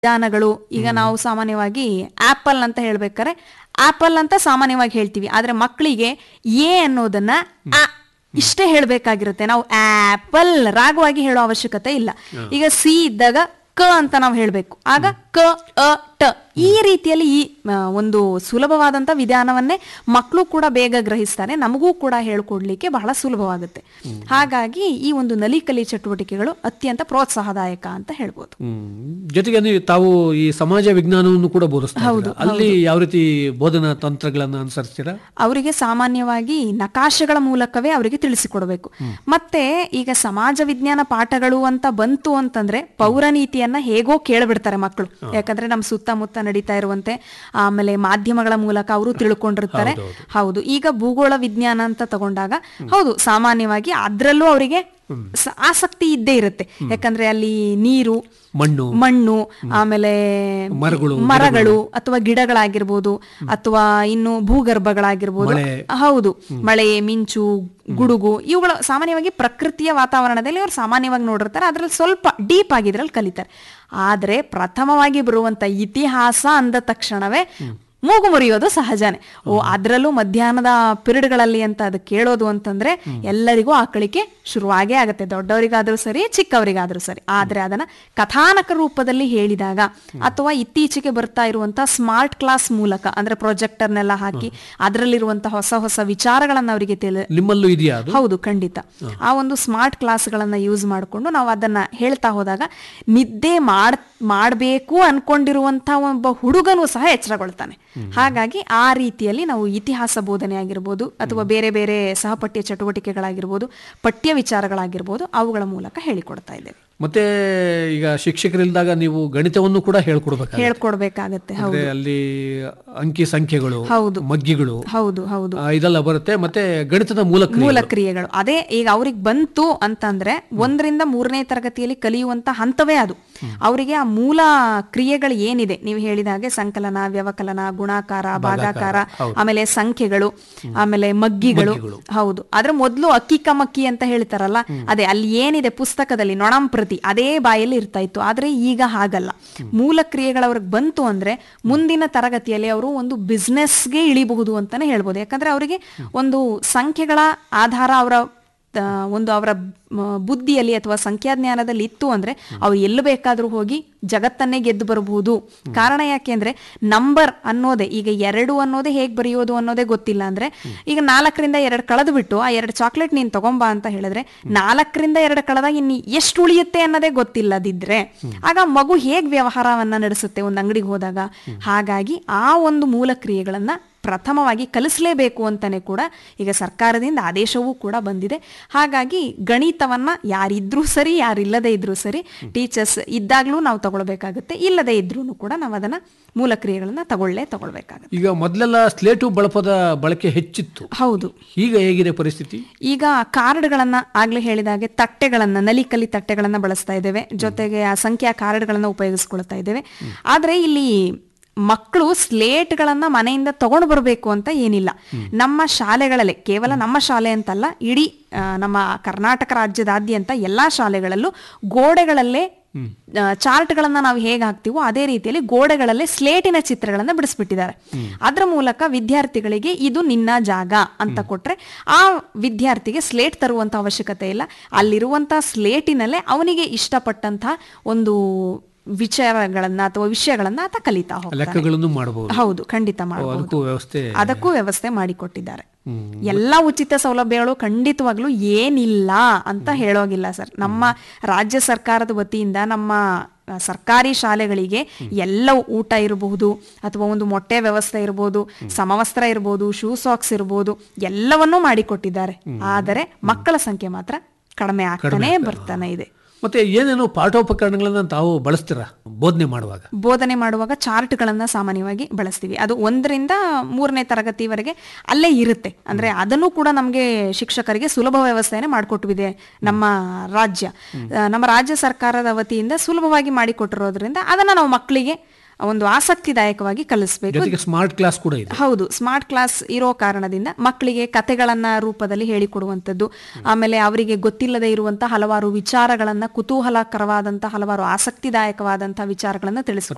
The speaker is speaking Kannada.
ವಿಧಾನಗಳು ಈಗ ನಾವು ಸಾಮಾನ್ಯವಾಗಿ ಆಪಲ್ ಅಂತ ಹೇಳ್ಬೇಕಾದ್ರೆ ಆಪಲ್ ಅಂತ ಸಾಮಾನ್ಯವಾಗಿ ಹೇಳ್ತೀವಿ ಆದ್ರೆ ಮಕ್ಕಳಿಗೆ ಎ ಅನ್ನೋದನ್ನ ಆ ಇಷ್ಟೇ ಹೇಳ್ಬೇಕಾಗಿರುತ್ತೆ ನಾವು ಆಪಲ್ ರಾಗವಾಗಿ ಹೇಳೋ ಅವಶ್ಯಕತೆ ಇಲ್ಲ ಈಗ ಸಿ ಇದ್ದಾಗ ಕ ಅಂತ ನಾವು ಹೇಳ್ಬೇಕು ಆಗ ಕ ಅ ಟ ಈ ರೀತಿಯಲ್ಲಿ ಈ ಆ, ಒಂದು ಸುಲಭವಾದಂತ ವಿಧಾನವನ್ನೇ ಮಕ್ಕಳು ಕೂಡ ಬೇಗ ಗ್ರಹಿಸ್ತಾರೆ ನಮಗೂ ಕೂಡ ಹೇಳ್ಕೊಡ್ಲಿಕ್ಕೆ ಬಹಳ ಸುಲಭವಾಗುತ್ತೆ ಹಾಗಾಗಿ ಈ ಒಂದು ನಲಿಕಲಿ ಚಟುವಟಿಕೆಗಳು ಅತ್ಯಂತ ಪ್ರೋತ್ಸಾಹದಾಯಕ ಅಂತ ಹೇಳ್ಬೋದು ಹ್ಮ್. ಜೊತೆಗೆ ನೀವು ತಾವು ಈ ಸಮಾಜ ವಿಜ್ಞಾನವನ್ನು ಕೂಡ ಬೋಧಿಸ್ತಾ ಇದ್ದೀರಾ. ಅಲ್ಲಿ ಯಾವ ರೀತಿ ಬೋಧನಾ ತಂತ್ರಗಳನ್ನ ಅನುಸರಿಸ್ತೀರಾ ಅವರಿಗೆ ಸಾಮಾನ್ಯವಾಗಿ ನಕಾಶೆಗಳ ಮೂಲಕವೇ ಅವರಿಗೆ ತಿಳಿಸಿಕೊಡಬೇಕು ಮತ್ತೆ ಈಗ ಸಮಾಜ ವಿಜ್ಞಾನ ಪಾಠಗಳು ಅಂತ ಬಂತು ಅಂತಂದ್ರೆ ಪೌರನೀತಿಯನ್ನ ಹೇಗೋ ಕೇಳ್ಬಿಡ್ತಾರೆ ಮಕ್ಕಳು ಯಾಕಂದ್ರೆ ನಮ್ಮ ಸುತ್ತಮುತ್ತ ನಡೀತಾ ಇರುವಂತೆ ಆಮೇಲೆ ಮಾಧ್ಯಮಗಳ ಮೂಲಕ ಅವರು ತಿಳ್ಕೊಂಡಿರ್ತಾರೆ ಹೌದು ಈಗ ಭೂಗೋಳ ವಿಜ್ಞಾನ ಅಂತ ತಗೊಂಡಾಗ ಹೌದು ಸಾಮಾನ್ಯವಾಗಿ ಅದ್ರಲ್ಲೂ ಅವರಿಗೆ ಸ- ಆಸಕ್ತಿ ಇದ್ದೇ ಇರುತ್ತೆ ಯಾಕಂದ್ರೆ ಅಲ್ಲಿ ನೀರು ಮಣ್ಣು ಮಣ್ಣು ಆಮೇಲೆ ಮರಗಳು, ಮರಗಳು ಅಥವಾ ಗಿಡಗಳಾಗಿರ್ಬೋದು ಅಥವಾ ಇನ್ನು ಭೂಗರ್ಭಗಳಾಗಿರ್ಬೋದು ಮಳೆ. ಹೌದು ಮಳೆ ಮಿಂಚು ಗುಡುಗು ಇವುಗಳು ಸಾಮಾನ್ಯವಾಗಿ ಪ್ರಕೃತಿಯ ವಾತಾವರಣದಲ್ಲಿ ಅವ್ರು ಸಾಮಾನ್ಯವಾಗಿ ನೋಡಿರ್ತಾರೆ ಅದ್ರಲ್ಲಿ ಸ್ವಲ್ಪ ಡೀಪ್ ಆಗಿದ್ರಲ್ಲಿ ಕಲಿತಾರೆ ಆದ್ರೆ ಪ್ರಥಮವಾಗಿ ಬರುವಂತ ಇತಿಹಾಸ ಅಂದ ತಕ್ಷಣವೇ ಮೂಗು ಮುರಿಯೋದು ಸಹಜನೇ ಓ ಅದ್ರಲ್ಲೂ ಮಧ್ಯಾಹ್ನದ ಪಿರಿಯಡ್ಗಳಲ್ಲಿ ಅಂತ ಅದು ಕೇಳೋದು ಅಂತಂದ್ರೆ ಎಲ್ಲರಿಗೂ ಆಕಳಿಕೆ ಶುರುವಾಗೇ ಆಗತ್ತೆ ದೊಡ್ಡವರಿಗಾದ್ರೂ ಸರಿ ಚಿಕ್ಕವರಿಗಾದ್ರೂ ಸರಿ ಆದ್ರೆ ಅದನ್ನ ಕಥಾನಕ ರೂಪದಲ್ಲಿ ಹೇಳಿದಾಗ ಅಥವಾ ಇತ್ತೀಚೆಗೆ ಬರ್ತಾ ಇರುವಂತ ಸ್ಮಾರ್ಟ್ ಕ್ಲಾಸ್ ಮೂಲಕ ಅಂದ್ರೆ ಪ್ರೊಜೆಕ್ಟರ್ನೆಲ್ಲ ಹಾಕಿ ಅದರಲ್ಲಿರುವಂತ ಹೊಸ ಹೊಸ ವಿಚಾರಗಳನ್ನ ಅವರಿಗೆ ತಿಳಿ ನಿಮ್ಮಲ್ಲೂ ಇದೆಯಾ ಅದು ಹೌದು ಖಂಡಿತ ಆ ಒಂದು ಸ್ಮಾರ್ಟ್ ಕ್ಲಾಸ್ಗಳನ್ನ ಯೂಸ್ ಮಾಡಿಕೊಂಡು ನಾವು ಅದನ್ನ ಹೇಳ್ತಾ ಹೋದಾಗ ನಿದ್ದೆ ಮಾಡ್ ಮಾಡಬೇಕು ಅನ್ಕೊಂಡಿರುವಂತ ಒಬ್ಬ ಹುಡುಗನೂ ಸಹ ಎಚ್ಚರಗೊಳ್ತಾನೆ ಹಾಗಾಗಿ ಆ ರೀತಿಯಲ್ಲಿ ನಾವು ಇತಿಹಾಸ ಬೋಧನೆ ಆಗಿರ್ಬೋದು ಅಥವಾ ಬೇರೆ ಬೇರೆ ಸಹಪಠ್ಯ ಚಟುವಟಿಕೆಗಳಾಗಿರ್ಬೋದು ಪಠ್ಯ ವಿಚಾರಗಳಾಗಿರ್ಬೋದು ಅವುಗಳ ಮೂಲಕ ಹೇಳಿಕೊಡ್ತಾ ಇದ್ದೇವೆ ಮತ್ತೆ ಈಗ ಶಿಕ್ಷಕರಿಲ್ದಾಗ ನೀವು ಗಣಿತವನ್ನು ಕೂಡ ಹೇಳ್ಕೊಡ್ಬೇಕು ಹೇಳ್ಕೊಡ್ಬೇಕಾಗತ್ತೆ ಹೌದು ಅಂದ್ರೆ ಅಲ್ಲಿ ಅಂಕಿ ಸಂಖ್ಯೆಗಳು ಹೌದು. ಮಗ್ಗಿಗಳು ಹೌದು ಹೌದು ಆ, ಇದೆಲ್ಲ ಬರುತ್ತೆ ಮತ್ತೆ ಗಣಿತದ ಮೂಲಕ ಮೂಲ ಕ್ರಿಯೆಗಳು ಅದೇ ಈಗ ಅವ್ರಿಗೆ ಬಂತು ಅಂತಂದ್ರೆ ಒಂದರಿಂದ ಮೂರನೇ ತರಗತಿಯಲ್ಲಿ ಕಲಿಯುವಂತ ಹಂತವೇ ಅದು ಅವರಿಗೆ ಆ ಮೂಲ ಕ್ರಿಯೆಗಳು ಏನಿದೆ ನೀವು ಹೇಳಿದ ಹಾಗೆ ಸಂಕಲನ ವ್ಯವಕಲನ ಗುಣಾಕಾರ ಭಾಗಾಕಾರ ಆಮೇಲೆ ಸಂಖ್ಯೆಗಳು ಆಮೇಲೆ ಮಗ್ಗಿಗಳು ಹೌದು ಆದ್ರೆ ಮೊದಲು ಅಕ್ಕಿ ಕಮಕ್ಕಿ ಅಂತ ಹೇಳ್ತಾರಲ್ಲ ಅದೇ ಅಲ್ಲಿ ಏನಿದೆ ಪುಸ್ತಕದಲ್ಲಿ ನೊಣಂಪ್ರತಿ ಅದೇ ಬಾಯಲ್ಲಿ ಇರ್ತಾ ಇತ್ತು ಆದ್ರೆ ಈಗ ಹಾಗಲ್ಲ ಮೂಲ ಕ್ರಿಯೆಗಳು ಅವ್ರಿಗೆ ಬಂತು ಅಂದ್ರೆ ಮುಂದಿನ ತರಗತಿಯಲ್ಲಿ ಅವರು ಒಂದು ಬಿಸ್ನೆಸ್ಗೆ ಇಳಿಬಹುದು ಅಂತಾನೆ ಹೇಳ್ಬೋದು ಯಾಕಂದ್ರೆ ಅವರಿಗೆ ಒಂದು ಸಂಖ್ಯೆಗಳ ಆಧಾರ ಅವರ ಆ, ಒಂದು ಅವರ ಮ, ಬುದ್ಧಿಯಲ್ಲಿ ಅಥವಾ ಸಂಖ್ಯಾಜ್ಞಾನದಲ್ಲಿ ಇತ್ತು ಅಂದ್ರೆ ಅವ್ರು ಎಲ್ಲಿ ಬೇಕಾದ್ರೂ ಹೋಗಿ ಜಗತ್ತನ್ನೇ ಗೆದ್ದು ಬರಬಹುದು ಕಾರಣ ಯಾಕೆ ಅಂದ್ರೆ ನಂಬರ್ ಅನ್ನೋದೇ ಈಗ ಎರಡು ಅನ್ನೋದೇ ಹೇಗ್ ಬರೆಯೋದು ಅನ್ನೋದೇ ಗೊತ್ತಿಲ್ಲ ಅಂದ್ರೆ ಈಗ ನಾಲ್ಕರಿಂದ ಎರಡು ಕಳೆದು ಬಿಟ್ಟು ಆ ಎರಡು ಚಾಕ್ಲೇಟ್ ನೀನ್ ತಗೊಂಬಾ ಅಂತ ಹೇಳಿದ್ರೆ ನಾಲ್ಕರಿಂದ ಎರಡು ಕಳೆದಾಗ ಇನ್ನು ಎಷ್ಟು ಉಳಿಯುತ್ತೆ ಅನ್ನೋದೇ ಗೊತ್ತಿಲ್ಲದಿದ್ರೆ ಆಗ ಮಗು ಹೇಗ್ ವ್ಯವಹಾರವನ್ನ ನಡೆಸುತ್ತೆ ಒಂದು ಅಂಗಡಿಗೆ ಹೋದಾಗ ಹಾಗಾಗಿ ಆ ಒಂದು ಮೂಲ ಕ್ರಿಯೆಗಳನ್ನ ಪ್ರಥಮವಾಗಿ ಕಲಿಸಲೇಬೇಕು ಅಂತಾನೆ ಕೂಡ ಈಗ ಸರ್ಕಾರದಿಂದ ಆದೇಶವೂ ಕೂಡ ಬಂದಿದೆ ಹಾಗಾಗಿ ಗಣಿತವನ್ನ ಯಾರಿದ್ರೂ ಸರಿ ಯಾರಿಲ್ಲದೆ ಇದ್ರೂ ಸರಿ ಟೀಚರ್ಸ್ ಇದ್ದಾಗ್ಲೂ ನಾವು ತಗೊಳ್ಬೇಕಾಗುತ್ತೆ ಇಲ್ಲದೆ ಇದ್ರೂ ಕೂಡ ನಾವು ಅದನ್ನ ಮೂಲ ಕ್ರಿಯೆಗಳನ್ನ ತಗೊಳ್ಳೇ ತಗೊಳ್ಬೇಕಾಗುತ್ತೆ ಈಗ ಮೊದಲೆಲ್ಲ ಸ್ಲೇಟು ಬಳಪದ ಬಳಕೆ ಹೆಚ್ಚಿತ್ತು ಹೌದು ಈಗ ಹೇಗಿದೆ ಪರಿಸ್ಥಿತಿ ಈಗ ಕಾರ್ಡ್ಗಳನ್ನ ಆಗ್ಲೇ ಹೇಳಿದಾಗೆ ತಟ್ಟೆಗಳನ್ನ ನಲಿಕಲಿ ತಟ್ಟೆಗಳನ್ನ ಬಳಸ್ತಾ ಇದ್ದೇವೆ ಜೊತೆಗೆ ಆ ಸಂಖ್ಯಾ ಕಾರ್ಡ್ಗಳನ್ನ ಉಪಯೋಗಿಸ್ಕೊಳ್ತಾ ಇದ್ದೇವೆ ಆದ್ರೆ ಇಲ್ಲಿ ಮಕ್ಕಳು ಸ್ಲೇಟ್ಗಳನ್ನ ಮನೆಯಿಂದ ತಗೊಂಡು ಬರಬೇಕು ಅಂತ ಏನಿಲ್ಲ ನಮ್ಮ ಶಾಲೆಗಳಲ್ಲೇ ಕೇವಲ ನಮ್ಮ ಶಾಲೆ ಅಂತಲ್ಲ ಇಡೀ ಆ, ನಮ್ಮ ಕರ್ನಾಟಕ ರಾಜ್ಯದಾದ್ಯಂತ ಎಲ್ಲಾ ಶಾಲೆಗಳಲ್ಲೂ ಗೋಡೆಗಳಲ್ಲೇ ಆ, ಚಾರ್ಟ್ಗಳನ್ನ ನಾವು ಹೇಗೆ ಹಾಕ್ತಿವೋ ಅದೇ ರೀತಿಯಲ್ಲಿ ಗೋಡೆಗಳಲ್ಲೇ ಸ್ಲೇಟಿನ ಚಿತ್ರಗಳನ್ನ ಬಿಡಿಸ್ಬಿಟ್ಟಿದ್ದಾರೆ ಅದ್ರ ಮೂಲಕ ವಿದ್ಯಾರ್ಥಿಗಳಿಗೆ ಇದು ನಿನ್ನ ಜಾಗ ಅಂತ ಕೊಟ್ರೆ ಆ ವಿದ್ಯಾರ್ಥಿಗೆ ಸ್ಲೇಟ್ ತರುವಂತ ಅವಶ್ಯಕತೆ ಇಲ್ಲ ಅಲ್ಲಿರುವಂತ ಸ್ಲೇಟಿನಲ್ಲೇ ಅವನಿಗೆ ಇಷ್ಟಪಟ್ಟಂತ ಒಂದು ವಿಚಾರಗಳನ್ನ ಅಥವಾ ವಿಷಯಗಳನ್ನ ಆತ ಕಲಿತಾ ಹೋಗ್ತಾನೆ ಲೆಕ್ಕಗಳನ್ನು ಮಾಡಬಹುದು ಹೌದು ಖಂಡಿತ ಮಾಡಬಹುದು ಅದಕ್ಕೂ ವ್ಯವಸ್ಥೆ ಅದಕ್ಕೂ ವ್ಯವಸ್ಥೆ ಮಾಡಿಕೊಟ್ಟಿದ್ದಾರೆ ಎಲ್ಲ ಉಚಿತ ಸೌಲಭ್ಯಗಳು ಖಂಡಿತವಾಗ್ಲೂ ಏನಿಲ್ಲ ಅಂತ ಹೇಳೋಗಿಲ್ಲ ಸರ್ ನಮ್ಮ ರಾಜ್ಯ ಸರ್ಕಾರದ ವತಿಯಿಂದ ನಮ್ಮ ಆ, ಸರ್ಕಾರಿ ಶಾಲೆಗಳಿಗೆ ಎಲ್ಲ ಊಟ ಇರಬಹುದು ಅಥವಾ ಒಂದು ಮೊಟ್ಟೆ ವ್ಯವಸ್ಥೆ ಇರಬಹುದು ಸಮವಸ್ತ್ರ ಇರಬಹುದು ಶೂ ಸಾಕ್ಸ್ ಇರಬಹುದು ಎಲ್ಲವನ್ನೂ ಮಾಡಿಕೊಟ್ಟಿದ್ದಾರೆ ಆದರೆ ಮಕ್ಕಳ ಸಂಖ್ಯೆ ಮಾತ್ರ ಕಡಿಮೆ ಆಗ್ತಾನೆ ಬರ್ತಾನೆ ಇದೆ ಮತ್ತೆ ಏನೇನು ಪಾಠೋಪಕರಣಗಳನ್ನ ತಾವು ಬಳಸ್ತೀರಾ ಬೋಧನೆ ಮಾಡುವಾಗ ಬೋಧನೆ ಮಾಡುವಾಗ ಚಾರ್ಟ್ಗಳನ್ನ ಸಾಮಾನ್ಯವಾಗಿ ಬಳಸ್ತೀವಿ ಅದು ಒಂದರಿಂದ ಮೂರನೇ ತರಗತಿವರೆಗೆ ಅಲ್ಲೇ ಇರುತ್ತೆ ಅಂದ್ರೆ ಅದನ್ನು ಕೂಡ ನಮಗೆ ಶಿಕ್ಷಕರಿಗೆ ಸುಲಭ ವ್ಯವಸ್ಥೆನೆ ಮಾಡಿಕೊಟ್ಟಿದೆ ನಮ್ಮ ರಾಜ್ಯ ಆ, ನಮ್ಮ ರಾಜ್ಯ ಸರ್ಕಾರದ ವತಿಯಿಂದ ಸುಲಭವಾಗಿ ಮಾಡಿಕೊಟ್ಟಿರೋದ್ರಿಂದ ಅದನ್ನ ನಾವು ಮಕ್ಕಳಿಗೆ ಒಂದು ಆಸಕ್ತಿದಾಯಕವಾಗಿ ಕಲಿಸ್ಬೇಕು ಜೊತೆಗೆ ಸ್ಮಾರ್ಟ್ ಕ್ಲಾಸ್ ಕೂಡ ಇದೆ ಹೌದು ಸ್ಮಾರ್ಟ್ ಕ್ಲಾಸ್ ಇರೋ ಕಾರಣದಿಂದ ಮಕ್ಕಳಿಗೆ ಕತೆಗಳನ್ನ ರೂಪದಲ್ಲಿ ಹೇಳಿಕೊಡುವಂಥದ್ದು ಆಮೇಲೆ ಅವರಿಗೆ ಗೊತ್ತಿಲ್ಲದೆ ಇರುವಂತಹ ಹಲವಾರು ವಿಚಾರಗಳನ್ನ ಕುತೂಹಲಕರವಾದಂತಹ ಹಲವಾರು ಆಸಕ್ತಿದಾಯಕವಾದಂತಹ ವಿಚಾರಗಳನ್ನ ತಿಳಿಸ್ಕೊಡ್ತಾರೆ